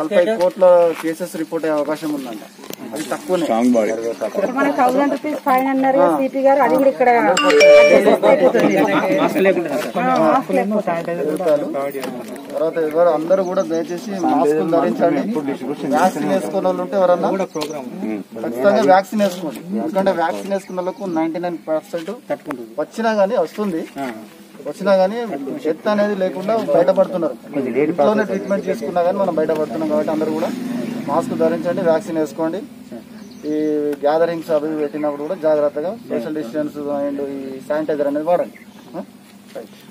నలభై కోట్ల cases report అయ్యే అవకాశం ఉందంట అది తక్కువనే ఇప్పుడు మనకి థౌసండ్ రూపీస్ ఫైన్ అన్నారు సిపి గారు అది కూడా ఇక్కడ జరుగుతారు. తర్వాత ఎవరు అందరూ కూడా దయచేసి మాస్కులు ధరించండి వ్యాక్సిన్ వేసుకున్న వాళ్ళు ఉంటే ఎవరన్నా ఖచ్చితంగా వ్యాక్సిన్ వేసుకోండి ఎందుకంటే వ్యాక్సిన్ వేసుకున్న వాళ్ళకు నైన్టీ నైన్ పర్సెంట్ వచ్చినా గానీ వస్తుంది వచ్చినా గానీ డెత్ అనేది లేకుండా బయటపడుతున్నారు ఇంట్లోనే ట్రీట్మెంట్ చేసుకున్నా గానీ మనం బయటపడుతున్నాం కాబట్టి అందరూ కూడా మాస్క్ ధరించండి వ్యాక్సిన్ వేసుకోండి ఈ గ్యాదరింగ్స్ అవి ఇవి పెట్టినప్పుడు కూడా జాగ్రత్తగా సోషల్ డిస్టెన్స్ అండ్ ఈ శానిటైజర్ అనేది వాడండి ఆ? రైట్